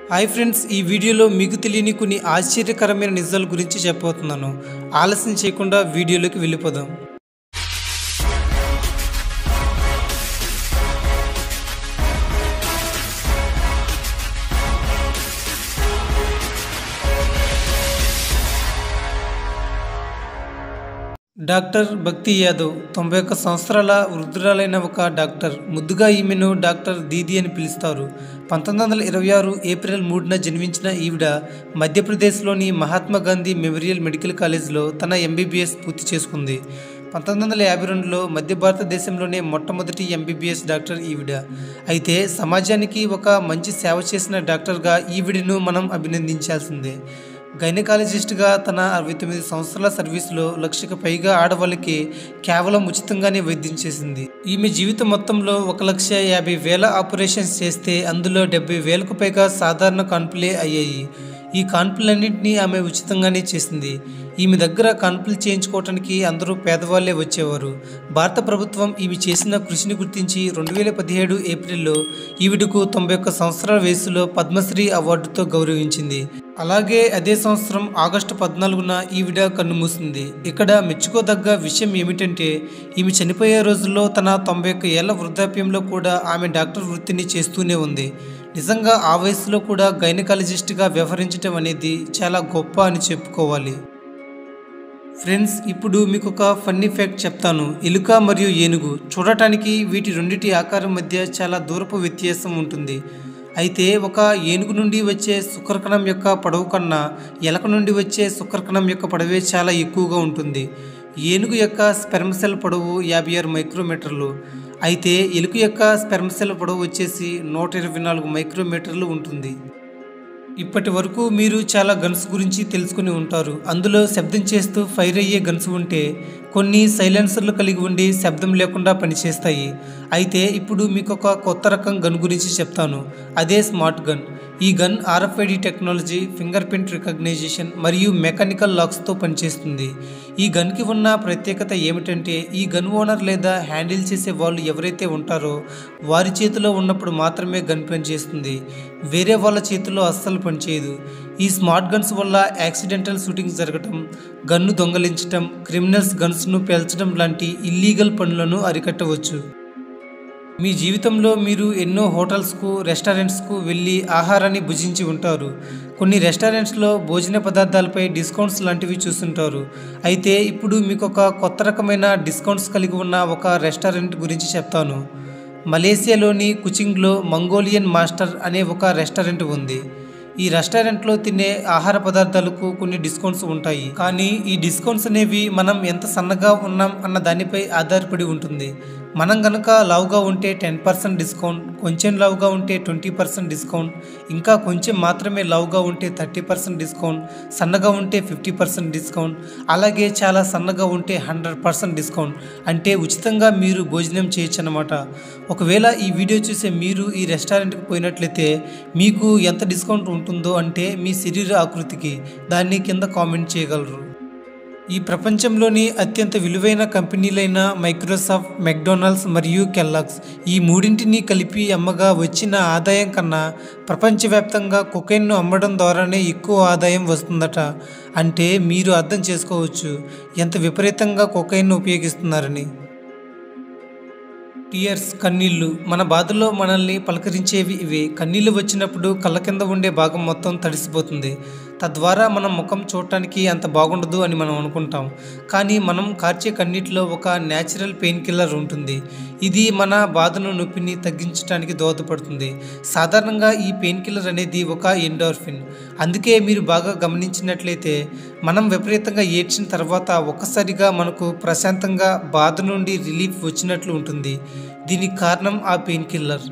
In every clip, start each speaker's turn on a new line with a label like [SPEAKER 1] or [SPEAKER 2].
[SPEAKER 1] hi friends ఈ వీడియోలో మీకు తెలియని కొన్ని ఆశ్చర్యకరమైన నిజాల గురించి చెప్పబోతున్నాను ఆలస్యం చేయకుండా వీడియోలోకి వెళ్ళిపోదాం డాక్టర్ భక్తి యాదవ్ తొంభై ఒక్క సంవత్సరాల వృద్ధురాలైన ఒక డాక్టర్ ముద్దుగా ఈమెను డాక్టర్ దీది అని పిలుస్తారు పంతొమ్మిది వందల ఇరవై ఆరు ఏప్రిల్ మూడున జన్మించిన ఈవిడ మధ్యప్రదేశ్లోని మహాత్మా గాంధీ మెమోరియల్ మెడికల్ కాలేజ్లో తన ఎంబీబీఎస్ పూర్తి చేసుకుంది పంతొమ్మిది వందల యాభై రెండులో మధ్య భారతదేశంలోనే మొట్టమొదటి ఎంబీబీఎస్ డాక్టర్ ఈవిడ అయితే సమాజానికి ఒక మంచి సేవ చేసిన డాక్టర్గా ఈవిడను మనం అభినందించాల్సిందే గైనకాలజిస్ట్గా తన అరవై తొమ్మిది సంవత్సరాల సర్వీసులో లక్షకు పైగా ఆడవాళ్ళకి కేవలం ఉచితంగానే వైద్యం చేసింది ఈమె జీవితం మొత్తంలో ఒక లక్ష యాభై వేల ఆపరేషన్స్ చేస్తే అందులో డెబ్బై వేలకు పైగా సాధారణ కాన్పులే అయ్యాయి ఈ కాన్పులన్నింటినీ ఆమె ఉచితంగానే చేసింది ఈమె దగ్గర కాన్పులు చేయించుకోవటానికి అందరూ పేదవాళ్లే వచ్చేవారు భారత ప్రభుత్వం ఈమె చేసిన కృషిని గుర్తించి రెండు వేల పదిహేడు ఏప్రిల్లో ఈవిడకు తొంభై ఒక్క సంవత్సరాల వయసులో పద్మశ్రీ అవార్డుతో గౌరవించింది అలాగే అదే సంవత్సరం ఆగస్టు పద్నాలుగున ఈవిడ కన్నుమూసింది ఇక్కడ మెచ్చుకోదగ్గ విషయం ఏమిటంటే ఈమె చనిపోయే రోజుల్లో తన తొంభై ఒక్క ఏళ్ల వృద్ధాప్యంలో కూడా ఆమె డాక్టర్ వృత్తిని చేస్తూనే ఉంది నిజంగా ఆ వయసులో కూడా గైనకాలజిస్ట్గా వ్యవహరించడం అనేది చాలా గొప్ప అని చెప్పుకోవాలి ఫ్రెండ్స్ ఇప్పుడు మీకు ఒక ఫన్నీ ఫ్యాక్ట్ చెప్తాను ఎలుక మరియు ఏనుగు చూడటానికి వీటి రెండిటి ఆకారం మధ్య చాలా దూరపు వ్యత్యాసం ఉంటుంది అయితే ఒక ఏనుగు నుండి వచ్చే శుక్రకణం యొక్క పొడవు కన్నా ఎలక నుండి వచ్చే శుక్రకణం యొక్క పొడవే చాలా ఎక్కువగా ఉంటుంది ఏనుగు యొక్క స్పెర్మ్ సెల్ పొడవు యాభై ఆరు మైక్రోమీటర్లు అయితే ఎలుక యొక్క స్పెర్మ్ సెల్ పొడవు వచ్చేసి నూట ఇరవై నాలుగు మైక్రోమీటర్లు ఉంటుంది ఇప్పటి వరకు మీరు చాలా గన్స్ గురించి తెలుసుకుని ఉంటారు అందులో శబ్దం చేస్తూ ఫైర్ అయ్యే గన్స్ ఉంటే కొన్ని సైలెన్సర్లు కలిగి ఉండి శబ్దం లేకుండా పనిచేస్తాయి అయితే ఇప్పుడు మీకు ఒక కొత్త రకం గన్ గురించి చెప్తాను అదే స్మార్ట్ గన్ ఈ gun RFID technology fingerprint recognition మరియు మెకానికల్ లాక్స్తో పనిచేస్తుంది ఈ గన్కి ఉన్న ప్రత్యేకత ఏమిటంటే ఈ గన్ ఓనర్ లేదా హ్యాండిల్ చేసే వాళ్ళు ఎవరైతే ఉంటారో వారి చేతిలో ఉన్నప్పుడు మాత్రమే గన్ పనిచేస్తుంది వేరే వాళ్ళ చేతిలో అస్సలు పనిచేయదు ఈ స్మార్ట్ గన్స్ వల్ల యాక్సిడెంటల్ షూటింగ్స్ జరగటం గన్ను దొంగలించటం క్రిమినల్స్ గన్స్ను పేల్చడం లాంటి ఇల్లీగల్ పనులను అరికట్టవచ్చు మీ జీవితంలో మీరు ఎన్నో హోటల్స్కు రెస్టారెంట్స్కు వెళ్ళి ఆహారాన్ని భుజించి ఉంటారు కొన్ని రెస్టారెంట్స్లో భోజన పదార్థాలపై డిస్కౌంట్స్ లాంటివి చూస్తుంటారు అయితే ఇప్పుడు మీకు ఒక కొత్త రకమైన డిస్కౌంట్స్ కలిగి ఉన్న ఒక రెస్టారెంట్ గురించి చెప్తాను మలేసియాలోని కుచింగ్లో మంగోలియన్ మాస్టర్ అనే ఒక రెస్టారెంట్ ఉంది ఈ రెస్టారెంట్లో తినే ఆహార పదార్థాలకు కొన్ని డిస్కౌంట్స్ ఉంటాయి కానీ ఈ డిస్కౌంట్స్ అనేవి మనం ఎంత సన్నగా ఉన్నాం అన్న దానిపై ఆధారపడి ఉంటుంది మనం కనుక లావుగా ఉంటే టెన్ పర్సెంట్ డిస్కౌంట్ కొంచెం లావుగా ఉంటే ట్వంటీ పర్సెంట్ డిస్కౌంట్ ఇంకా కొంచెం మాత్రమే లావుగా ఉంటే థర్టీ పర్సెంట్ డిస్కౌంట్ సన్నగా ఉంటే ఫిఫ్టీ పర్సెంట్ డిస్కౌంట్ అలాగే చాలా సన్నగా ఉంటే హండ్రెడ్ పర్సెంట్ డిస్కౌంట్ అంటే ఉచితంగా మీరు భోజనం చేయొచ్చు అనమాట ఒకవేళ ఈ వీడియో చూసే మీరు ఈ రెస్టారెంట్కి పోయినట్లయితే మీకు ఎంత డిస్కౌంట్ ఉంటుందో అంటే మీ శరీర ఆకృతికి దాన్ని కింద కామెంట్ చేయగలరు ఈ ప్రపంచంలోని అత్యంత విలువైన కంపెనీలైన మైక్రోసాఫ్ట్ మెక్డొనాల్డ్స్ మరియు కెల్లాక్స్ ఈ మూడింటిని కలిపి అమ్మగా వచ్చిన ఆదాయం కన్నా ప్రపంచవ్యాప్తంగా కొకైన్ను అమ్మడం ద్వారానే ఎక్కువ ఆదాయం వస్తుందట అంటే మీరు అర్థం చేసుకోవచ్చు ఎంత విపరీతంగా కొకైన్ను ఉపయోగిస్తున్నారని టీయర్స్ కన్నీళ్లు మన బాధల్లో మనల్ని పలకరించేవి ఇవి కన్నీళ్లు వచ్చినప్పుడు కళ్ళ కింద ఉండే భాగం మొత్తం తడిసిపోతుంది తద్వారా మనం ముఖం చూడటానికి అంత బాగుండదు అని మనం అనుకుంటాం కానీ మనం కార్చే కన్నీటిలో ఒక న్యాచురల్ పెయిన్ కిల్లర్ ఉంటుంది ఇది మన బాధను నొప్పిని తగ్గించడానికి దోహదపడుతుంది సాధారణంగా ఈ పెయిన్ కిల్లర్ అనేది ఒక ఎండోర్ఫిన్ అందుకే మీరు బాగా గమనించినట్లయితే మనం విపరీతంగా ఏడ్చిన తర్వాత ఒక్కసారిగా మనకు ప్రశాంతంగా బాధ నుండి రిలీఫ్ వచ్చినట్లు ఉంటుంది దీనికి కారణం ఆ పెయిన్ కిల్లర్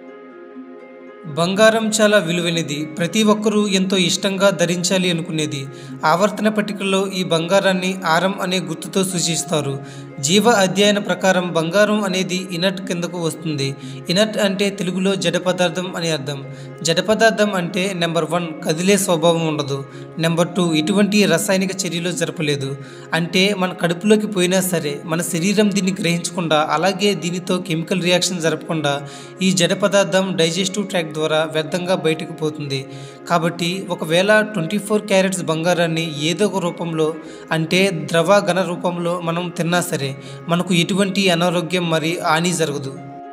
[SPEAKER 1] బంగారం చాలా విలువైనది ప్రతి ఒక్కరూ ఎంతో ఇష్టంగా ధరించాలి అనుకునేది ఆవర్తన పట్టికల్లో ఈ బంగారాన్ని ఆరం అనే గుర్తుతో సూచిస్తారు జీవ అధ్యయన ప్రకారం బంగారం అనేది ఇనట్ కిందకు వస్తుంది ఇనట్ అంటే తెలుగులో జడ పదార్థం అని అర్థం జడ పదార్థం అంటే నెంబర్ వన్ కదిలే స్వభావం ఉండదు నెంబర్ టూ ఎటువంటి రసాయనిక చర్యలు జరపలేదు అంటే మన కడుపులోకి పోయినా సరే మన శరీరం దీన్ని గ్రహించకుండా అలాగే దీనితో కెమికల్ రియాక్షన్ జరపకుండా ఈ జడ పదార్థం డైజెస్టివ్ ట్రాక్ ద్వారా వ్యర్థంగా బయటకు పోతుంది కాబట్టి ఒకవేళ ట్వంటీ ఫోర్ క్యారెట్స్ బంగారాన్ని ఏదో ఒక రూపంలో అంటే ద్రవ ఘన రూపంలో మనం తిన్నా సరే మనకు ఎటువంటి అనారోగ్యం మరి హాని జరగదు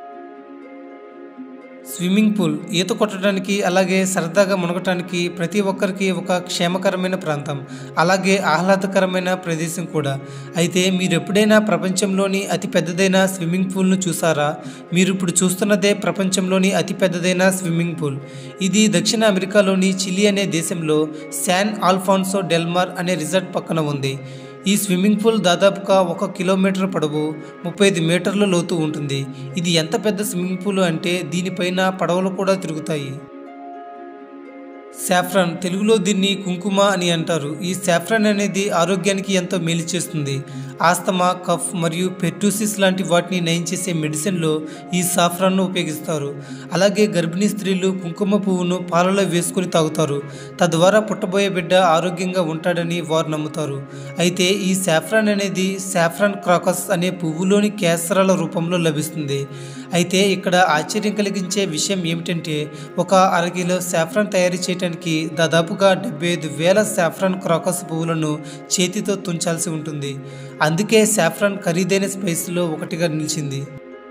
[SPEAKER 1] స్విమ్మింగ్ పూల్ ఈత కొట్టడానికి అలాగే సరదాగా మునగటానికి ప్రతి ఒక్కరికి ఒక క్షేమకరమైన ప్రాంతం అలాగే ఆహ్లాదకరమైన ప్రదేశం కూడా అయితే మీరు ఎప్పుడైనా ప్రపంచంలోని అతి పెద్దదైన స్విమ్మింగ్ పూల్ను చూసారా మీరు ఇప్పుడు చూస్తున్నదే ప్రపంచంలోని అతి పెద్దదైన స్విమ్మింగ్ పూల్ ఇది దక్షిణ అమెరికాలోని చిలీ అనే దేశంలో శాన్ ఆల్ఫాన్సో డెల్మార్ అనే రిసార్ట్ పక్కన ఉంది ఈ స్విమ్మింగ్ పూల్ దాదాపుగా ఒక కిలోమీటర్ పొడవు ముప్పై ఐదు మీటర్ల లోతు ఉంటుంది ఇది ఎంత పెద్ద స్విమ్మింగ్ పూల్ అంటే దీనిపైన పడవలు కూడా తిరుగుతాయి సాఫ్రాన్ తెలుగులో దీన్ని కుంకుమ అని అంటారు ఈ సాఫ్రాన్ అనేది ఆరోగ్యానికి ఎంతో మేలు చేస్తుంది ఆస్తమా కఫ్ మరియు పెర్టూసిస్ లాంటి వాటిని నయం చేసే మెడిసిన్లో ఈ సాఫ్రాన్ను ఉపయోగిస్తారు అలాగే గర్భిణీ స్త్రీలు కుంకుమ పువ్వును పాలలో వేసుకుని తాగుతారు తద్వారా పుట్టబోయే బిడ్డ ఆరోగ్యంగా ఉంటాడని వారు నమ్ముతారు అయితే ఈ సాఫ్రాన్ అనేది సాఫ్రాన్ క్రాకస్ అనే పువ్వులోని కేసరాల రూపంలో లభిస్తుంది అయితే ఇక్కడ ఆశ్చర్యం కలిగించే విషయం ఏమిటంటే ఒక అరకిలో సాఫ్రాన్ తయారు చేయడానికి దాదాపుగా డెబ్బై ఐదు వేల సాఫ్రాన్ క్రాకస్ పువ్వులను చేతితో తుంచాల్సి ఉంటుంది అందుకే సాఫ్రాన్ ఖరీదైన స్పైస్లో ఒకటిగా నిలిచింది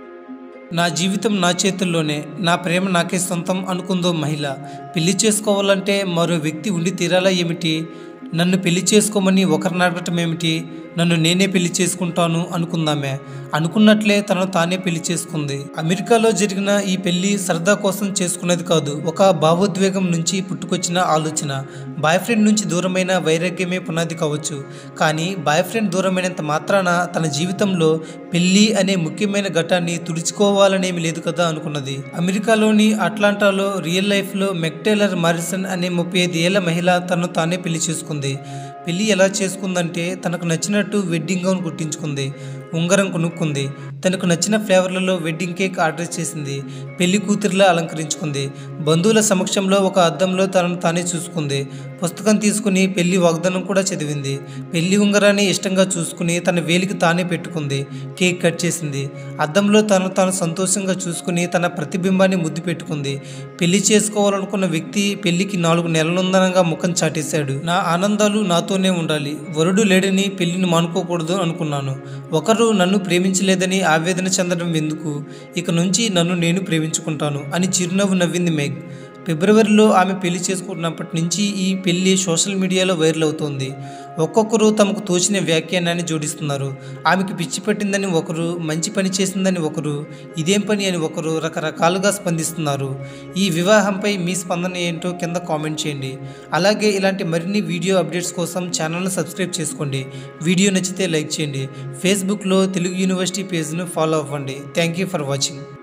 [SPEAKER 1] నా జీవితం నా చేతుల్లోనే నా ప్రేమ నాకే సొంతం అనుకుందో మహిళ పెళ్లి చేసుకోవాలంటే మరో వ్యక్తి ఉండి తీరాలా ఏమిటి నన్ను పెళ్లి చేసుకోమని ఒకరిని అడగటం ఏమిటి నన్ను నేనే పెళ్లి చేసుకుంటాను అనుకుందామే అనుకున్నట్లే తనను తానే పెళ్లి చేసుకుంది అమెరికాలో జరిగిన ఈ పెళ్లి సరదా కోసం చేసుకున్నది కాదు ఒక భావోద్వేగం నుంచి పుట్టుకొచ్చిన ఆలోచన బాయ్ ఫ్రెండ్ నుంచి దూరమైన వైరాగ్యమే పునాది కావచ్చు కానీ బాయ్ ఫ్రెండ్ దూరమైనంత మాత్రాన తన జీవితంలో పెళ్లి అనే ముఖ్యమైన ఘట్టాన్ని తుడుచుకోవాలనేమి లేదు కదా అనుకున్నది అమెరికాలోని అట్లాంటాలో రియల్ లైఫ్లో మెక్టేలర్ మారిసన్ అనే ముప్పై ఐదు ఏళ్ల మహిళ తను తానే పెళ్లి చేసుకుంది పెళ్లి ఎలా చేసుకుందంటే తనకు నచ్చినట్టు వెడ్డింగ్ గౌన్ కుట్టించుకుంది ఉంగరం కొనుక్కుంది తనకు నచ్చిన ఫ్లేవర్లలో వెడ్డింగ్ కేక్ ఆర్డర్ చేసింది పెళ్లి కూతురిలా అలంకరించుకుంది బంధువుల సమక్షంలో ఒక అద్దంలో తనను తానే చూసుకుంది పుస్తకం తీసుకుని పెళ్లి వాగ్దానం కూడా చదివింది పెళ్లి ఉంగరాన్ని ఇష్టంగా చూసుకుని తన వేలికి తానే పెట్టుకుంది కేక్ కట్ చేసింది అద్దంలో తను తాను సంతోషంగా చూసుకుని తన ప్రతిబింబాన్ని ముద్దు పెట్టుకుంది పెళ్లి చేసుకోవాలనుకున్న వ్యక్తి పెళ్లికి నాలుగు నెలలుందనగా ముఖం చాటేశాడు నా ఆనందాలు నాతోనే ఉండాలి వరుడు లేడని పెళ్లిని మానుకోకూడదు అనుకున్నాను ఒకరు నన్ను ప్రేమించలేదని ఆవేదన చెందడం ఎందుకు ఇక నుంచి నన్ను నేను ప్రేమించుకుంటాను అని చిరునవ్వు నవ్వింది మేఘ్ ఫిబ్రవరిలో ఆమె పెళ్లి చేసుకున్నప్పటి నుంచి ఈ పెళ్లి సోషల్ మీడియాలో వైరల్ అవుతోంది ఒక్కొక్కరు తమకు తోచిన వ్యాఖ్యానాన్ని జోడిస్తున్నారు ఆమెకి పిచ్చి పట్టిందని ఒకరు మంచి పని చేసిందని ఒకరు ఇదేం పని అని ఒకరు రకరకాలుగా స్పందిస్తున్నారు ఈ వివాహంపై మీ స్పందన ఏంటో కింద కామెంట్ చేయండి అలాగే ఇలాంటి మరిన్ని వీడియో అప్డేట్స్ కోసం ఛానల్ను సబ్స్క్రైబ్ చేసుకోండి వీడియో నచ్చితే లైక్ చేయండి ఫేస్బుక్లో తెలుగు యూనివర్సిటీ పేజ్ను ఫాలో అవ్వండి థ్యాంక్ యూ ఫర్ వాచింగ్